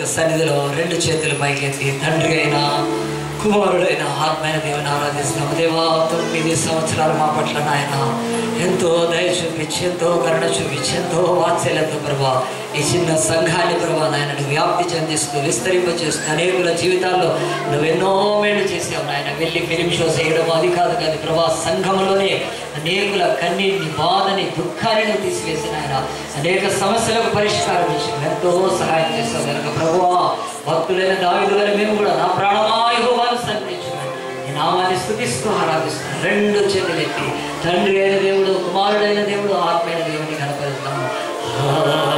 సన్నిధిలో రెండు చేతులు పైకెత్తి తండ్రి అయినా కుమారుడైన ఆత్మైన దేవుని ఆరాధిస్తున్నాము దేవా తొమ్మిది సంవత్సరాలు మా పట్ల నాయన ఎంతో దయ చూపించి ఎంతో కరుణ చూపించి ఎంతో వాత్సల్యంతో ప్రభా ఈ చిన్న సంఘాన్ని ప్రభా నాయన నువ్వు వ్యాప్తి చెందిస్తూ విస్తరింపచేస్తూ అనేకుల జీవితాల్లో నువ్వు ఎన్నో మేలు చేసావు నాయన వెళ్ళి ఫిలిం షో చేయడం అది కాదు కానీ ప్రభా సంఘంలోనే అనేకుల కన్నీటిని బాధని దుఃఖాన్ని నువ్వు తీసివేసిన ఆయన అనేక సమస్యలకు పరిష్కారం చేసి ఎంతో సహాయం చేస్తావు కనుక ప్రభువా భక్తులైన దావిదులైన మేము కూడా నా ప్రాణమా యెహోవాను సన్నిధించున్నాను నీ నామాన్ని స్థుతిస్తూ ఆరాధిస్తున్నాను రెండు చేతులెత్తి తండ్రి అయిన దేవుడు కుమారుడైన దేవుడు ఆత్మైన దేవుని కనపరుస్తాము